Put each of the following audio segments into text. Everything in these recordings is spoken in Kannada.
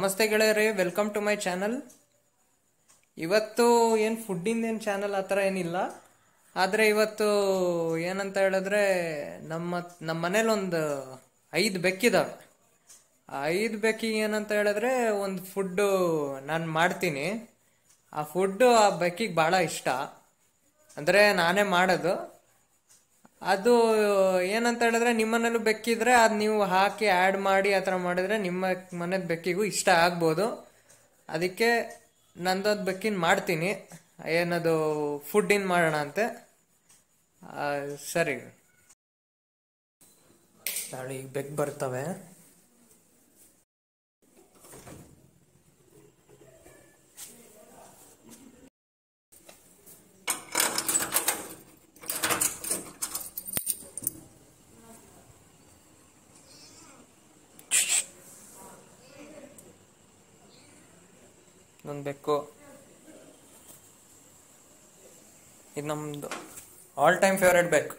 ನಮಸ್ತೆ ಗೆಳೆಯರೇ ವೆಲ್ಕಮ್ ಟು ಮೈ ಚಾನಲ್ ಇವತ್ತು ಏನು ಫುಡ್ಡಿಂದ ಏನು ಚಾನಲ್ ಆ ಥರ ಏನಿಲ್ಲ ಆದರೆ ಇವತ್ತು ಏನಂತ ಹೇಳಿದ್ರೆ ನಮ್ಮ ನಮ್ಮ ಮನೇಲಿ ಒಂದು ಐದು ಬೆಕ್ಕಿದಾವೆ ಆ ಐದು ಬೆಕ್ಕಿಗೆ ಏನಂತ ಹೇಳಿದ್ರೆ ಒಂದು ಫುಡ್ಡು ನಾನು ಮಾಡ್ತೀನಿ ಆ ಫುಡ್ಡು ಆ ಬೆಕ್ಕಿಗೆ ಭಾಳ ಇಷ್ಟ ಅಂದರೆ ನಾನೇ ಮಾಡೋದು ಅದು ಏನಂತ ಹೇಳಿದ್ರೆ ನಿಮ್ಮನೇಲೂ ಬೆಕ್ಕಿದ್ರೆ ಅದು ನೀವು ಹಾಕಿ ಆ್ಯಡ್ ಮಾಡಿ ಆ ಥರ ಮಾಡಿದ್ರೆ ನಿಮ್ಮ ಮನೆದ ಬೆಕ್ಕಿಗೂ ಇಷ್ಟ ಆಗ್ಬೋದು ಅದಕ್ಕೆ ನಂದೊಂದು ಬೆಕ್ಕಿನ ಮಾಡ್ತೀನಿ ಏನದು ಫುಡ್ಡಿನ ಮಾಡೋಣ ಅಂತೆ ಆ, ಸರಿ ನಾಳೆ ಈಗ ಬೆಕ್ ಬರ್ತವೆ ಒಂದು ಬೆಕ್ಕು ಇದು ನಮ್ಮದು ಆಲ್ ಟೈಮ್ ಫೇವ್ರೆಟ್ ಬೆಕ್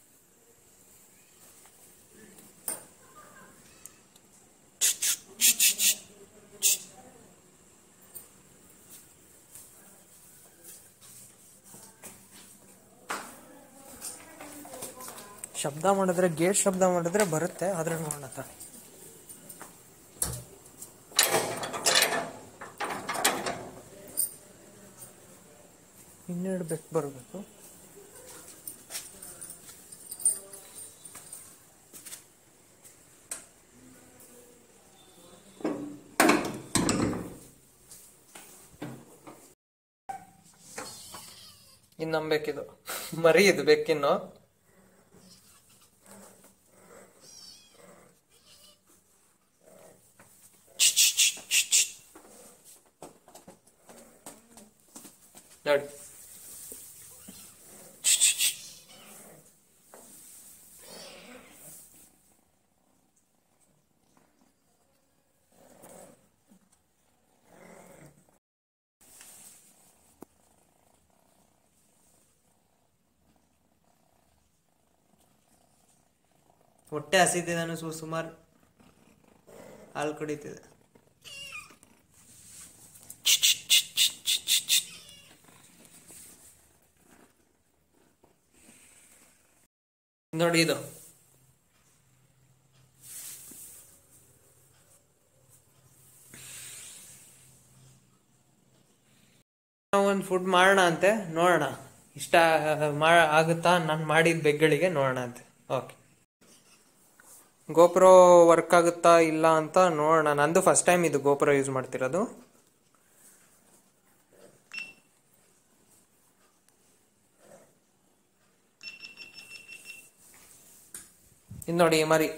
ಶಬ್ದ ಮಾಡಿದ್ರೆ ಗೇಟ್ ಶಬ್ದ ಮಾಡಿದ್ರೆ ಬರುತ್ತೆ ಆದ್ರೆ ನೋಡೋಣ ತಡಿ. ಇನ್ನೆರಡು ಬೆಕ್ ಬರಬೇಕು ಇನ್ನು ನಂಬೇಕಿದು ಮರಿ ಇದು ಬೆಕ್ಕಿನ್ನು ನೋಡಿ ಹೊಟ್ಟೆ ಹಸಿದೆ ನಾನು ಸು ಸುಮಾರು ಹಾಲು ಕುಡಿತಿದೆ ನೋಡಿ ಇದು ಒಂದು ಫುಡ್ ಮಾಡೋಣ ಅಂತೆ ನೋಡೋಣ ಇಷ್ಟ ಮಾ ಆಗುತ್ತಾ ನಾನು ಮಾಡಿದ ಬೆಗ್ಗಳಿಗೆ ನೋಡೋಣ ಅಂತೆ ಓಕೆ ಗೋಪ್ರೋ ವರ್ಕ್ ಆಗುತ್ತಾ ಇಲ್ಲ ಅಂತ ನೋಡೋಣ ನಂದು ಫಸ್ಟ್ ಟೈಮ್ ಇದು ಗೋಪ್ರೋ ಯೂಸ್ ಮಾಡ್ತಿರೋದು ಇದು ನೋಡಿ ಈ ಮರಿ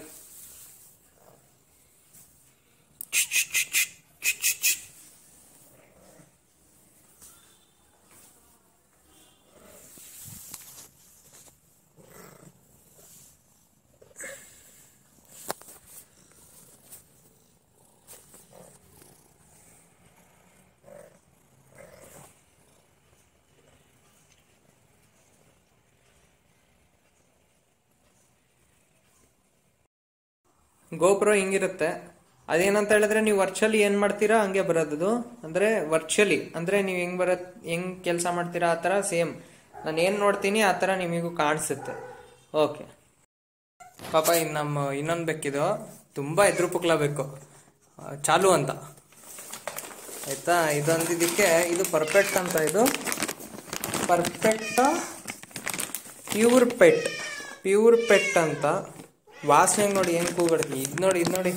ಗೋಪ್ರೋ ಹಿಂಗಿರುತ್ತೆ ಅದೇನಂತ ಹೇಳಿದ್ರೆ ನೀವು ವರ್ಚುವಲಿ ಏನ್ ಮಾಡ್ತೀರಾ ಹಂಗೆ ಬರೋದು ಅಂದ್ರೆ ವರ್ಚುವಲಿ ಅಂದ್ರೆ ನೀವು ಹೆಂಗ್ ಬರತ್ ಹೆಂಗ್ ಕೆಲಸ ಮಾಡ್ತೀರಾ ಆ ತರ ಸೇಮ್ ನಾನು ಏನ್ ನೋಡ್ತೀನಿ ಆ ತರ ನಿಮಗೂ ಕಾಣಿಸುತ್ತೆ ಓಕೆ ಪಾಪ ಇನ್ನು ನಮ್ಮ ಇನ್ನೊಂದು ಬೇಕಿದು ತುಂಬಾ ಎದುರು ಪುಕ್ಲ ಬೇಕು ಆ, ಚಾಲು ಅಂತ ಆಯ್ತಾ ಇದೊಂದು ಇದಕ್ಕೆ ಇದು ಪರ್ಫೆಕ್ಟ್ ಅಂತ ಇದು perfect pure pet pure pet ಅಂತ ವಾಸನೆ ನೋಡಿ ಹೆಂಗ್ ಕೂಗಡ್ತಿ ಇದು ನೋಡಿ ಇದು ನೋಡಿ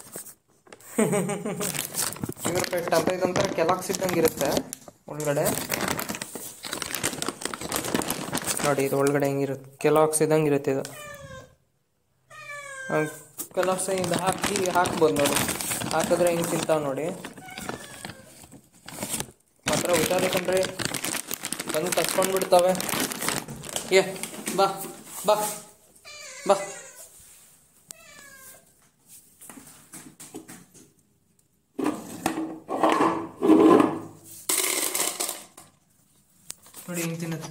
ಪ್ಯೂರ್ ಪೆಟ್ ಅಂತ ಇದೊಂಥರ ಕೆಲಾಕ್ಸ್ ಇದ್ದಂಗೆ ಇರುತ್ತೆ ಒಳಗಡೆ ನೋಡಿ ಇದು ಒಳಗಡೆ ಹೆಂಗಿರುತ್ತೆ ಕೆಲಾಕ್ಸ್ ಇದ್ದಂಗೆ ಇರುತ್ತೆ ಇದು ಕೆಲಾಕ್ಸ್ ಇದು ಹಾಕಿ ಹಾಕ್ಬೋದು ನೋಡಿ ಹಾಕಿದ್ರೆ ಹಿಂಗೆ ತಿಂತಾವ್ ನೋಡಿ ಮಾತ್ರ ಹುಷಾರಿಕಂದ್ರೆ ಬಂದು ಕಚ್ಕೊಂಡು ಬಿಡ್ತಾವೆ ಏ ಬಾ ಬಾ ಬಾ ನೋಡಿ ಹಿಂಗ್ ತಿನ್ನದು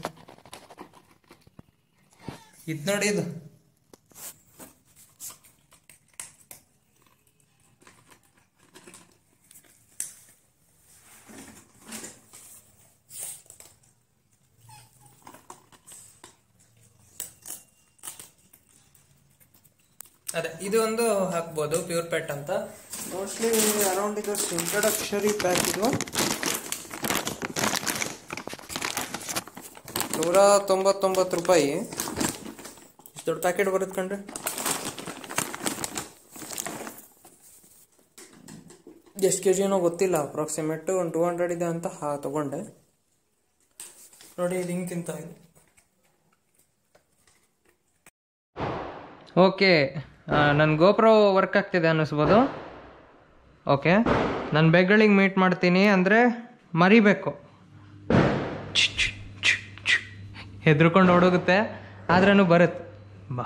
ಇದ್ ನೋಡಿ ಇದು ಅದೇ ಇದು ಒಂದು ಹಾಕ್ಬೋದು ಪ್ಯೂರ್ ಪೆಟ್ ಅಂತ ಮೋಸ್ಟ್ಲಿ ಅರೌಂಡ್ ಇದು ಇಂಟ್ರಡಕ್ಷರಿ ಪ್ಯಾಕ್ ಇದು ನೂರ ತೊಂಬತ್ತೊಂಬತ್ತು ರೂಪಾಯಿ ಇಷ್ಟು ದೊಡ್ಡ ಪ್ಯಾಕೆಟ್ ಬರುತ್ತೆ ಕಣ್ರಿ ಎಷ್ಟು ಕೆ ಜಿನೋ ಗೊತ್ತಿಲ್ಲ ಅಪ್ರಾಕ್ಸಿಮೇಟ್ ಒಂದು ಟೂ ಹಂಡ್ರೆಡ್ ಇದೆ ಅಂತ ಹಾ ತಗೊಂಡೆ ನೋಡಿ ಇದು ಹಿಂಗೆ ತಿಂತ ಇದೆ ಓಕೆ ನನ್ನ ಗೋಪ್ರೋ ವರ್ಕ್ ಆಗ್ತಿದೆ ಅನ್ನಿಸ್ಬೋದು ಓಕೆ ನಾನು ಬೆಗ್ಗಳಿಗೆ ಮೀಟ್ ಮಾಡ್ತೀನಿ ಅಂದರೆ ಮರಿಬೇಕು ಹೆದ್ರುಕೊಂಡು ಓಡೋಗುತ್ತೆ ಆದ್ರೂ ಬರುತ್ತೆ ಬಾ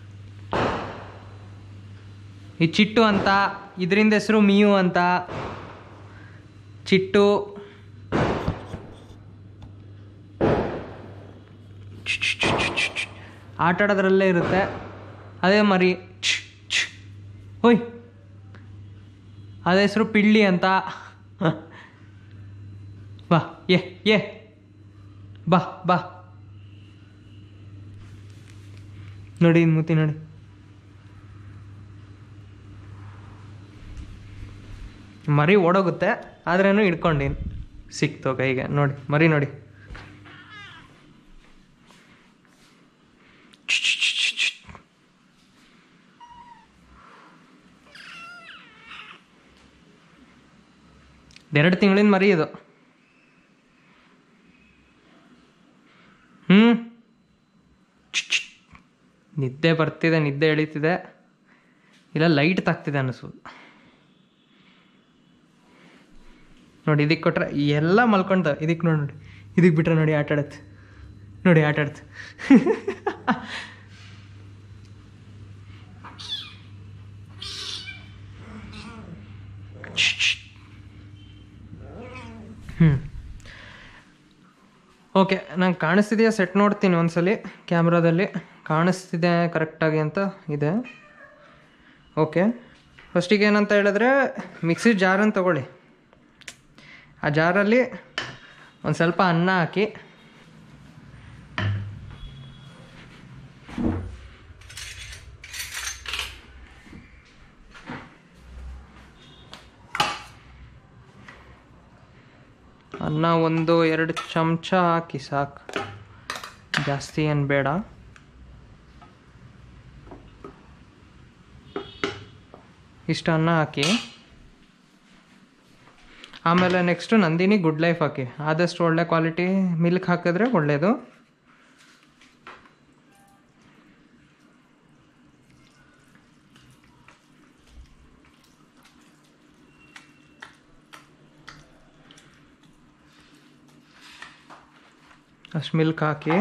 ಈ ಚಿಟ್ಟು ಅಂತ ಇದರಿಂದ ಹೆಸರು ಮಿಯು ಅಂತ ಚಿಟ್ಟು ಆಟ ಆಡೋದ್ರಲ್ಲೇ ಇರುತ್ತೆ ಅದೇ ಮರಿ ಛ್, ಛ್. ಹೋಯ್ ಅದೇ ಹೆಸರು ಪಿಳ್ಳಿ ಅಂತ ಬಾ ಏ ಏ ಬಾ ಬಾ ನೋಡಿ ಇದ್ ಮುತ್ತಿ ನೋಡಿ ಮರಿ ಓಡೋಗುತ್ತೆ ಆದ್ರೇನು ಹಿಡ್ಕೊಂಡೀನಿ ಸಿಕ್ತು ಕೈಗೆ ನೋಡಿ ಮರಿ ನೋಡಿ ಎರಡು ತಿಂಗಳಿಂದ ಮರಿ ಇದು ಹ್ಞೂ ನಿದ್ದೆ ಬರ್ತಿದೆ ನಿದ್ದೆ ಎಳೀತಿದೆ ಇಲ್ಲ ಲೈಟ್ ತಾಗ್ತಿದೆ ಅನ್ನಿಸೋದು ನೋಡಿ ಇದಕ್ಕೆ ಕೊಟ್ರೆ ಎಲ್ಲ ಮಲ್ಕೊಂತ ಇದಕ್ಕೆ ನೋಡಿ ನೋಡಿ ಇದಕ್ಕೆ ಬಿಟ್ರೆ ನೋಡಿ ಆಟ ಆಡತ್ತೆ ನೋಡಿ ಆಟ ಆಡತ್ತೆ ಹ್ಞೂ ಓಕೆ ನಂಗೆ ಕಾಣಿಸ್ತಿದೆಯಾ ಸೆಟ್ ನೋಡ್ತೀನಿ ಒಂದ್ಸಲಿ ಕ್ಯಾಮ್ರಾದಲ್ಲಿ ಕಾಣಿಸ್ತಿದೆ ಕರೆಕ್ಟಾಗಿ ಅಂತ ಇದೆ ಓಕೆ ಫಸ್ಟಿಗೆ ಏನಂತ ಹೇಳಿದ್ರೆ ಮಿಕ್ಸಿ ಜಾರನ್ನು ತಗೊಳ್ಳಿ ಆ ಜಾರಲ್ಲಿ ಒಂದು ಸ್ವಲ್ಪ ಅನ್ನ ಹಾಕಿ ಅನ್ನ ಒಂದು ಎರಡು ಚಮಚ ಹಾಕಿ ಸಾಕು ಜಾಸ್ತಿ ಏನು ಬೇಡ ಇಷ್ಟು ಅನ್ನ ಹಾಕಿ ಆಮೇಲೆ ನೆಕ್ಸ್ಟು ನಂದಿನಿ ಗುಡ್ ಲೈಫ್ ಹಾಕಿ ಆದಷ್ಟು ಒಳ್ಳೆ ಕ್ವಾಲಿಟಿ ಮಿಲ್ಕ್ ಹಾಕಿದ್ರೆ ಒಳ್ಳೆಯದು ಅಷ್ಟು ಮಿಲ್ಕ್ ಹಾಕಿ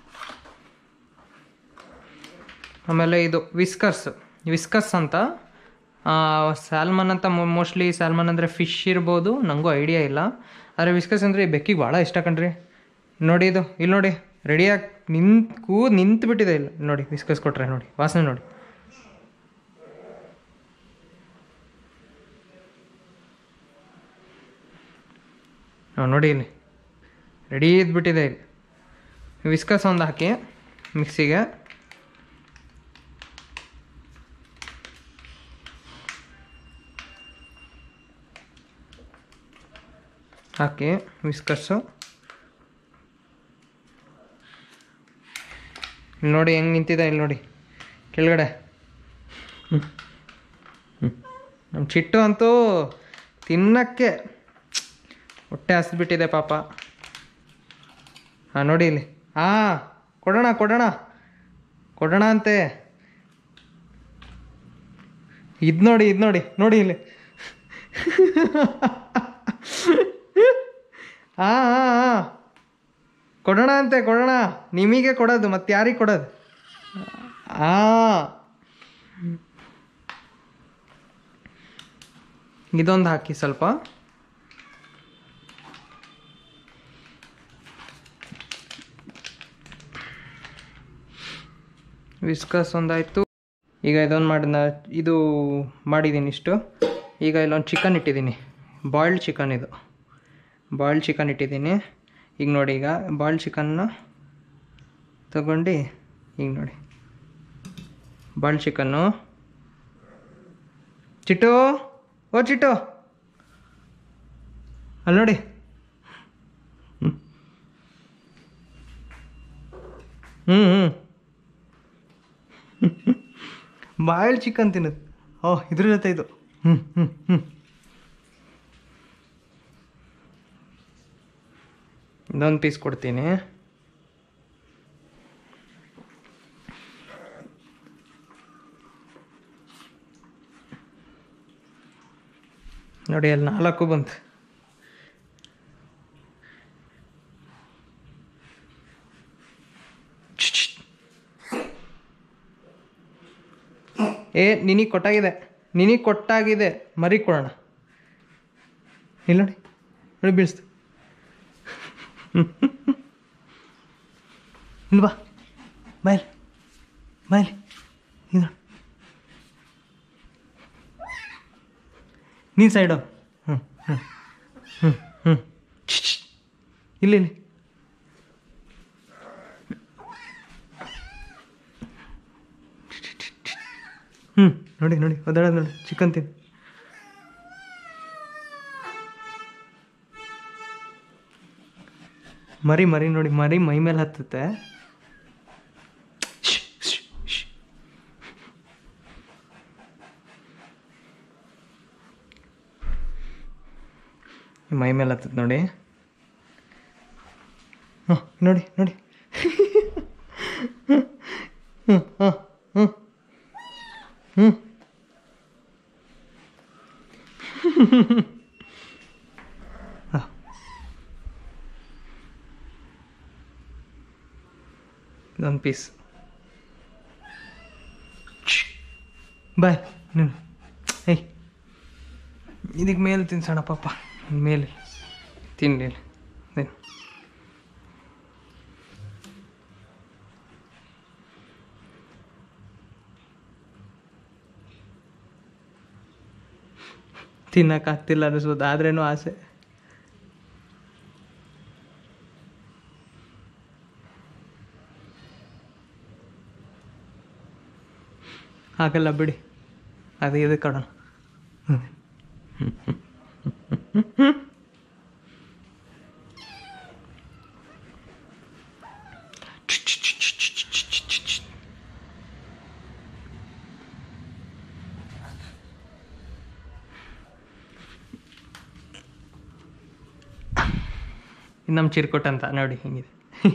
ಆಮೇಲೆ ಇದು ವಿಸ್ಕರ್ಸ್ ವಿಸ್ಕಸ್ ಅಂತ ಸ್ಯಾಲ್ಮನ್ ಅಂತ ಮೋಸ್ಟ್ಲಿ ಸ್ಯಾಲ್ಮನ್ ಅಂದರೆ ಫಿಶ್ ಇರ್ಬೋದು ನನಗೂ ಐಡಿಯಾ ಇಲ್ಲ ಆದರೆ ವಿಸ್ಕಸ್ ಅಂದರೆ ಈ ಬೆಕ್ಕಿಗೆ ಭಾಳ ಇಷ್ಟ ಕಣ್ರಿ ನೋಡಿ ಇದು ಇಲ್ಲಿ ನೋಡಿ ರೆಡಿಯಾಗಿ ನಿಂತು ಕೂ ನಿಂತು ಬಿಟ್ಟಿದೆ ಇಲ್ಲಿ ನೋಡಿ ವಿಸ್ಕಸ್ ಕೊಟ್ರೆ ನೋಡಿ ವಾಸನೆ ನೋಡಿ ಹಾಂ ನೋಡಿ ಇಲ್ಲಿ ರೆಡಿ ಇದ್ಬಿಟ್ಟಿದೆ ಇಲ್ಲಿ ವಿಸ್ಕಸ್ ಒಂದು ಹಾಕಿ ಮಿಕ್ಸಿಗೆ ಹಾಕಿ ವಿಸ್ಕಸ್ಸು ಇಲ್ಲಿ ನೋಡಿ ಹೆಂಗೆ ನಿಂತಿದೆ ಇಲ್ಲಿ ನೋಡಿ ಕೆಳಗಡೆ ನಮ್ಮ ಚಿಟ್ಟು ಅಂತೂ ತಿನ್ನಕ್ಕೆ ಹೊಟ್ಟೆ ಹಸ್ಬಿಟ್ಟಿದೆ ಪಾಪ ಹಾಂ ನೋಡಿ ಇಲ್ಲಿ ಹಾಂ ಕೊಡೋಣ ಕೊಡೋಣ ಕೊಡೋಣ ಅಂತೆ ಇದು ನೋಡಿ ಇದು ನೋಡಿ ನೋಡಿ ಇಲ್ಲಿ ಹಾಂ ಹಾಂ ಹಾಂ ಕೊಡೋಣ ಅಂತೆ ಕೊಡೋಣ ನಿಮಗೆ ಕೊಡೋದು ಮತ್ತೆ ಯಾರಿಗೆ ಕೊಡೋದು ಹಾಂ ಇದೊಂದು ಹಾಕಿ ಸ್ವಲ್ಪ ವಿಸ್ಕಸ್ ಒಂದಾಯಿತು ಈಗ ಇದೊಂದು ಮಾಡಿದ ಇದು ಮಾಡಿದ್ದೀನಿ ಇಷ್ಟು ಈಗ ಇಲ್ಲೊಂದು ಚಿಕನ್ ಇಟ್ಟಿದ್ದೀನಿ ಬಾಯ್ಲ್ಡ್ ಚಿಕನ್ ಇದು ಬಾಯ್ಲ್ಡ್ ಚಿಕನ್ ಇಟ್ಟಿದ್ದೀನಿ ಈಗ ನೋಡಿ ಈಗ ಬಾಯ್ಲ್ಡ್ ಚಿಕನ್ನ ತಗೊಂಡು ಈಗ ನೋಡಿ ಬಾಯ್ಲ್ಡ್ ಚಿಕನ್ನು ಚಿಟ್ಟು ಓ ಚಿಟ್ಟು ಅಲ್ಲಿ ನೋಡಿ ಹ್ಞೂ ಹ್ಞೂ ಬಾಯಲ್ಲಿ ಚಿಕನ್ ತಿನ್ನೋದು ಓ ಇದ್ರ ಜೊತೆ ಇದು ಹ್ಞೂ ಹ್ಞೂ ಹ್ಞೂ ಇನ್ನೊಂದು ಪೀಸ್ ಕೊಡ್ತೀನಿ ನೋಡಿ ಅಲ್ಲಿ ನಾಲ್ಕು ಬಂತು ಏ ನಿನಗೆ ಕೊಟ್ಟಾಗಿದೆ ನಿನಗೆ ಕೊಟ್ಟಾಗಿದೆ ಮರಿ ಕೊಡೋಣ ಇಲ್ಲ ನೋಡಿ ನೋಡಿ ಬೀಳಿಸ್ತು ಇಲ್ವಾ ಬಾಯ್ ಬಾಯ್ ಇದು ನೀನು ಸೈಡು ಹ್ಞೂ ಹ್ಞೂ ಹ್ಞೂ ಹ್ಞೂ ಇಲ್ಲಿ ಇಲ್ಲಿ ಹ್ಞೂ ನೋಡಿ ನೋಡಿ ಒದ್ದಾಡ ನೋಡಿ ಚಿಕನ್ ತಿನ್ ಮರಿ ಮರಿ ನೋಡಿ ಮರಿ ಮೈ ಮೇಲೆ ಹತ್ತುತ್ತೆ ಶ್ಶ್, ಶ್ಶ್, ಶ್ಶ್. ಮೈ ಮೇಲೆ ಹತ್ತುತ್ತೆ ನೋಡಿ ಹಾಂ ನೋಡಿ ನೋಡಿ ಹ್ಞೂ ಹಾಂ ಹ್ಞೂ ಹ್ಞೂ ಹಾಂ ಇದೊಂದು ಪೀಸ್ ಬಾಯ್ ನೀನು ಏಯ್ ಇದಕ್ಕೆ ಮೇಲೆ ತಿನ್ಸೋಣ ಪಾಪ ಮೇಲೆ ತಿನ್ನಲಿ ತಿನ್ನು ತಿನ್ನಕ್ಕಾಗ್ತಿಲ್ಲ ಅನಿಸ್ಬೋದು ಆದ್ರೇನು ಆಸೆ ಆಗಲ್ಲ ಬಿಡಿ ಅದು ಇದು ಕಡೋಣ ನಮ್ಮ ಚಿರ್ಕೊಟ್ ಅಂತ ನೋಡಿ ಹಿಂಗಿದೆ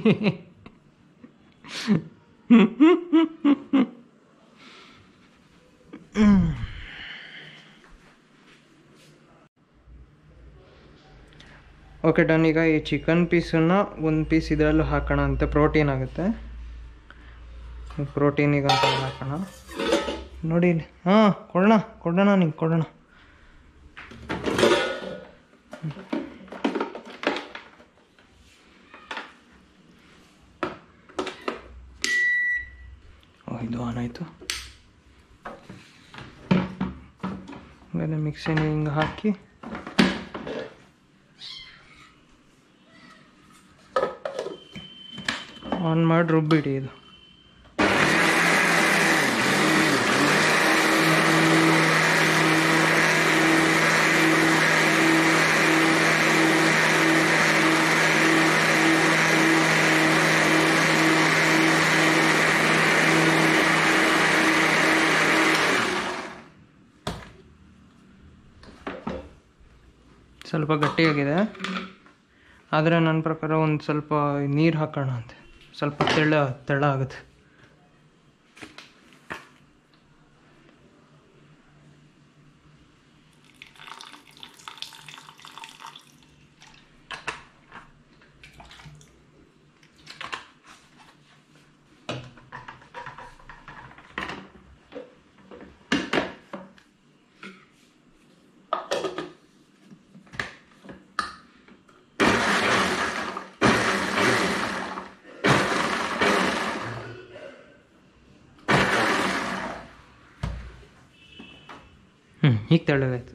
ಓಕೆ ಡನ್ ಈಗ ಈ ಚಿಕನ್ ಪೀಸನ್ನು ಒಂದು ಪೀಸ್ ಇದರಲ್ಲೂ ಹಾಕೋಣ ಅಂತ ಪ್ರೋಟೀನ್ ಆಗುತ್ತೆ ಪ್ರೋಟೀನಿಗೆ ಅಂತ ಹಾಕೋಣ ನೋಡಿ ಇಲ್ಲಿ ಹಾಂ ಕೊಡೋಣ ಕೊಡೋಣ ನಿಂಗೆ ಕೊಡೋಣ ಓ ಇದು ಆನ್ ಆಯಿತು ಆಮೇಲೆ ಮಿಕ್ಸಿನ ಹಿಂಗೆ ಹಾಕಿ ಆನ್ ಮಾಡಿ ರುಬ್ಬಿಡಿ ಇದು ಸ್ವಲ್ಪ ಗಟ್ಟಿಯಾಗಿದೆ ಆದರೆ ನನ್ನ ಪ್ರಕಾರ ಒಂದು ಸ್ವಲ್ಪ ನೀರು ಹಾಕೋಣ ಅಂತ ಸ್ವಲ್ಪ ತೆಳ್ಳ ತೆಳ್ಳ ಆಗುತ್ತೆ ಹ್ಞೂ ಈಗ ತೆಳ್ಳಗಾಯ್ತು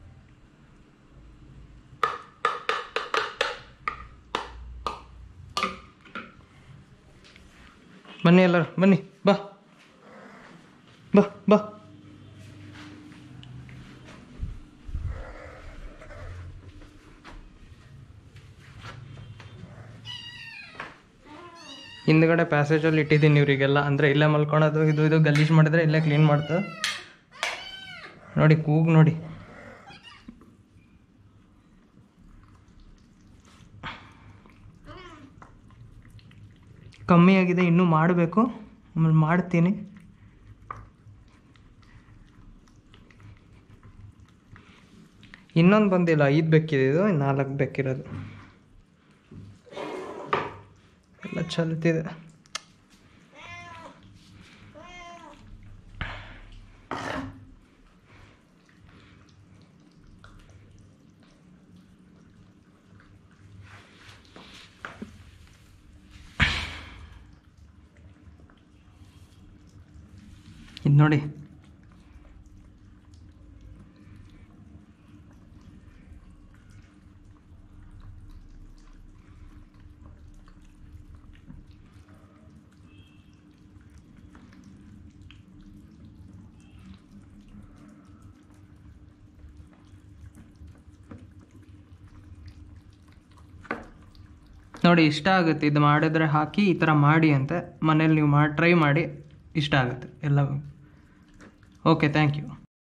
ಬನ್ನಿ ಎಲ್ಲರೂ ಬನ್ನಿ ಬಾ ಬಾ ಬಾ ಹಿಂದ್ಗಡೆ ಪ್ಯಾಸೇಜಲ್ಲಿ ಇಟ್ಟಿದ್ದೀನಿ ಇವರಿಗೆಲ್ಲ ಅಂದರೆ ಇಲ್ಲೇ ಮಲ್ಕೊಳೋದು ಇದು ಇದು ಗಲೀಜು ಮಾಡಿದ್ರೆ ಇಲ್ಲೇ ಕ್ಲೀನ್ ಮಾಡ್ತು ನೋಡಿ ಕೂಗು ನೋಡಿ ಕಮ್ಮಿ ಆಗಿದೆ ಇನ್ನೂ ಮಾಡಬೇಕು ಆಮೇಲೆ ಮಾಡ್ತೀನಿ ಇನ್ನೊಂದು ಬಂದಿಲ್ಲ ಐದು ಬೆಕ್ಕಿದೆ ಇದು ನಾಲ್ಕು ಬೆಕ್ಕಿರೋದು ಎಲ್ಲ ಚಲ್ತಿದೆ ಇದು ನೋಡಿ ನೋಡಿ ಇಷ್ಟ ಆಗುತ್ತೆ ಇದು ಮಾಡಿದ್ರೆ ಹಾಕಿ ಈ ಥರ ಮಾಡಿ ಅಂತೆ ಮನೇಲಿ ನೀವು ಮಾಡಿ ಟ್ರೈ ಮಾಡಿ ಇಷ್ಟ ಆಗುತ್ತೆ ಎಲ್ಲ ಓಕೆ ಥ್ಯಾಂಕ್ ಯು